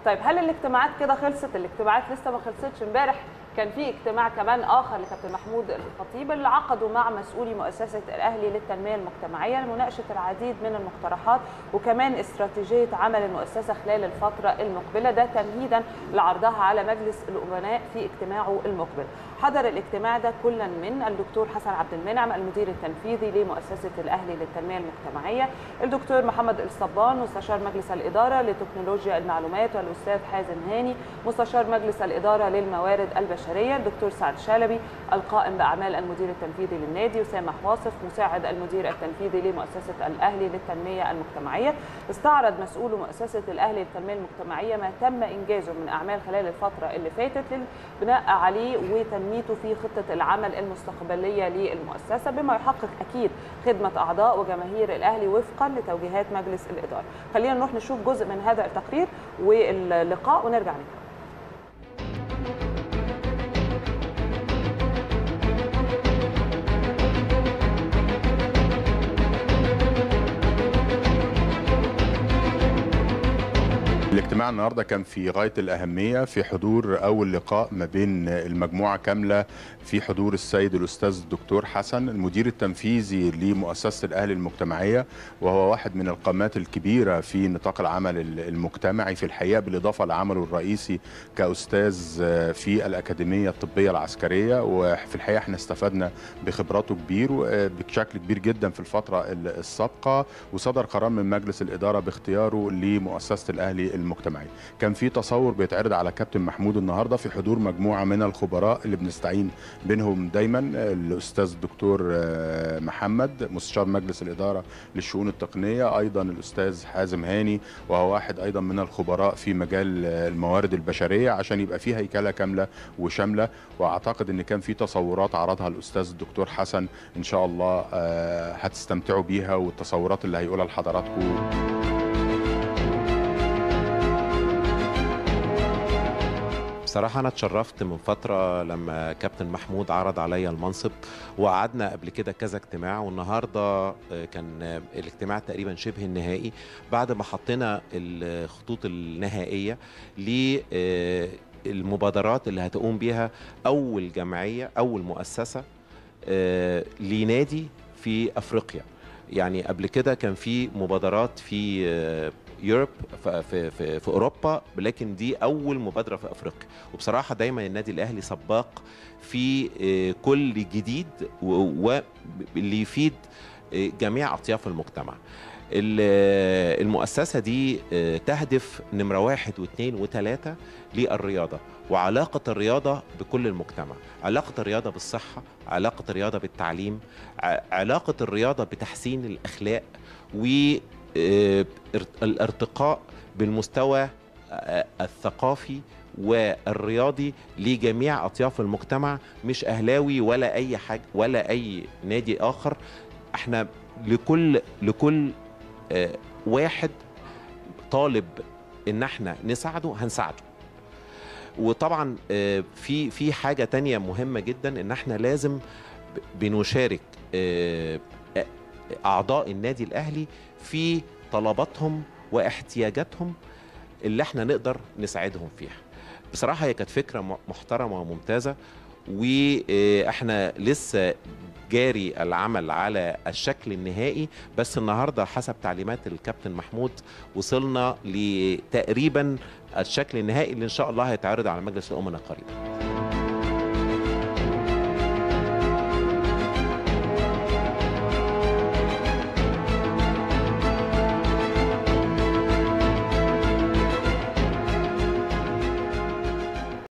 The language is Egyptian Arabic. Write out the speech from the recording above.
طيب هل الاجتماعات كده خلصت الاجتماعات لسه ما خلصتش امبارح كان في اجتماع كمان اخر لكابتن محمود الخطيب اللي عقدوا مع مسؤولي مؤسسه الاهلي للتنميه المجتمعيه لمناقشه العديد من المقترحات وكمان استراتيجيه عمل المؤسسه خلال الفتره المقبله ده تمهيدا لعرضها على مجلس الامناء في اجتماعه المقبل حضر الاجتماع ده كلا من الدكتور حسن عبد المنعم المدير التنفيذي لمؤسسه الاهلي للتنميه المجتمعيه الدكتور محمد الصبان مستشار مجلس الاداره لتكنولوجيا المعلومات والاستاذ حازم هاني مستشار مجلس الاداره للموارد البشريه الدكتور سعد شلبي القائم باعمال المدير التنفيذي للنادي وسامح واصف مساعد المدير التنفيذي لمؤسسه الاهلي للتنميه المجتمعيه استعرض مسؤول مؤسسه الاهلي للتنميه المجتمعيه ما تم انجازه من اعمال خلال الفتره اللي فاتت للبناء عليه وتنميته في خطه العمل المستقبليه للمؤسسه بما يحقق اكيد خدمه اعضاء وجماهير الاهلي وفقا لتوجيهات مجلس الاداره خلينا نروح نشوف جزء من هذا التقرير واللقاء ونرجع نكمل الاجتماع النهارده كان في غايه الاهميه في حضور اول لقاء ما بين المجموعه كامله في حضور السيد الاستاذ الدكتور حسن المدير التنفيذي لمؤسسه الاهلي المجتمعيه وهو واحد من القامات الكبيره في نطاق العمل المجتمعي في الحقيقه بالاضافه لعمله الرئيسي كاستاذ في الاكاديميه الطبيه العسكريه وفي الحقيقه احنا استفدنا بخبراته كبير بشكل كبير جدا في الفتره السابقه وصدر قرار من مجلس الاداره باختياره لمؤسسه الاهلي المجتمعي كان في تصور بيتعرض على كابتن محمود النهارده في حضور مجموعه من الخبراء اللي بنستعين بينهم دايما الاستاذ الدكتور محمد مستشار مجلس الاداره للشؤون التقنيه ايضا الاستاذ حازم هاني وهو واحد ايضا من الخبراء في مجال الموارد البشريه عشان يبقى في هيكله كامله وشامله واعتقد ان كان في تصورات عرضها الاستاذ الدكتور حسن ان شاء الله هتستمتعوا بيها والتصورات اللي هيقولها لحضراتكم بصراحة أنا اتشرفت من فترة لما كابتن محمود عرض عليا المنصب وقعدنا قبل كده كذا اجتماع والنهاردة كان الاجتماع تقريبا شبه النهائي بعد ما حطينا الخطوط النهائية للمبادرات اللي هتقوم بها أول جمعية أول مؤسسة لنادي في أفريقيا يعني قبل كده كان في مبادرات في يوروب في, في, في اوروبا لكن دي اول مبادره في افريقيا وبصراحه دايما النادي الاهلي سباق في كل جديد واللي يفيد جميع اطياف المجتمع المؤسسه دي تهدف نمره واحد واثنين وثلاثه للرياضه وعلاقه الرياضه بكل المجتمع علاقه الرياضه بالصحه علاقه الرياضه بالتعليم علاقه الرياضه بتحسين الاخلاق و الارتقاء بالمستوى الثقافي والرياضي لجميع اطياف المجتمع مش اهلاوي ولا اي حاجه ولا اي نادي اخر احنا لكل لكل واحد طالب ان احنا نساعده هنساعده وطبعا في في حاجه تانية مهمه جدا ان احنا لازم بنشارك اعضاء النادي الاهلي في طلباتهم واحتياجاتهم اللي احنا نقدر نساعدهم فيها بصراحه هي كانت فكره محترمه وممتازه واحنا لسه جاري العمل على الشكل النهائي بس النهارده حسب تعليمات الكابتن محمود وصلنا لتقريبا الشكل النهائي اللي ان شاء الله هيتعرض على مجلس الامناء قريبا